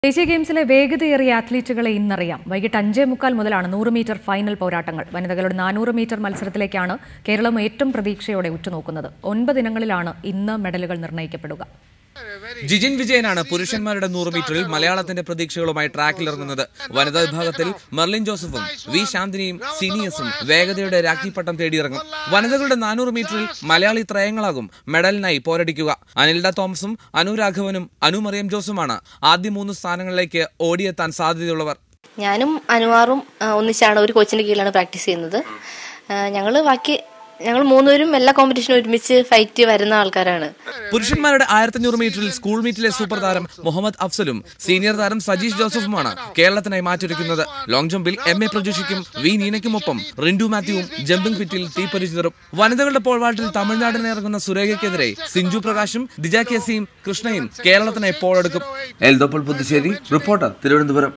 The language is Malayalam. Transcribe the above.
ദേശീയ ഗെയിംസിലെ വേഗതയേറിയ അത്ലീറ്റുകളെ ഇന്നറിയാം വൈകിട്ട് അഞ്ചേ മുക്കാൽ മുതലാണ് നൂറ് മീറ്റർ ഫൈനൽ പോരാട്ടങ്ങൾ വനിതകളുടെ നാനൂറ് മീറ്റർ മത്സരത്തിലേക്കാണ് കേരളം ഏറ്റവും പ്രതീക്ഷയോടെ ഉറ്റുനോക്കുന്നത് ഒൻപത് ഇനങ്ങളിലാണ് ഇന്ന് മെഡലുകൾ നിർണ്ണയിക്കപ്പെടുക ജിജിൻ വിജയനാണ് പുരുഷന്മാരുടെ നൂറ് മീറ്ററിൽ മലയാളത്തിന്റെ പ്രതീക്ഷകളുമായി ട്രാക്കിലിറങ്ങുന്നത് വനിതാ വിഭാഗത്തിൽ മെർലിൻ ജോസഫും വി ശാന്തിനിയും സീനിയസും വേഗതയുടെ രാജ്ഞിപ്പട്ടം തേടിയിറങ്ങും വനിതകളുടെ നാനൂറ് മീറ്ററിൽ മലയാളി ത്രയങ്ങളാകും മെഡലിനായി പോരടിക്കുക അനിൽഡ തോമസും അനു രാഘവനും അനു മറിയം ജോസുമാണ് ആദ്യ മൂന്ന് സ്ഥാനങ്ങളിലേക്ക് ഓടിയെത്താൻ സാധ്യതയുള്ളവർ ഞാനും അനുവാറും ആ, ഒന്നിച്ചാണ് ഒരു കോച്ചിന്റെ കീഴിലാണ് പ്രാക്ടീസ് ചെയ്യുന്നത് ഞങ്ങൾ ബാക്കി ഞങ്ങൾ മൂന്നുപേരും എല്ലാ കോമ്പറ്റീഷനും ഒരുമിച്ച് ഫൈറ്റ് വരുന്ന ആൾക്കാരാണ് പുരുഷന്മാരുടെ ആയിരത്തഞ്ഞൂറ് മീറ്ററിൽ സ്കൂൾ മീറ്റിലെ സൂപ്പർ താരം മുഹമ്മദ് അഫ്സലും സീനിയർ താരം Sajeesh ജോസഫുമാണ് കേരളത്തിനായി മാറ്റൊരുക്കുന്നത് long ജമ്പിൽ M A പ്രജുഷിക്കും V നീനയ്ക്കുമൊപ്പം Rindu മാത്യുവും jumping ഫിറ്റിൽ തീപ്പൊരി ചിതറും വനിതകളുടെ പോൾവാൾട്ടിൽ തമിഴ്നാടിനെ ഇറങ്ങുന്ന സുരേഖയ്ക്കെതിരെ സിഞ്ചു പ്രകാശും ദിജ കെസിയും കൃഷ്ണയും കേരളത്തിനായി പോളെടുക്കും എൽദോപ്പോൾ പുതുശ്ശേരി റിപ്പോർട്ടർ തിരുവനന്തപുരം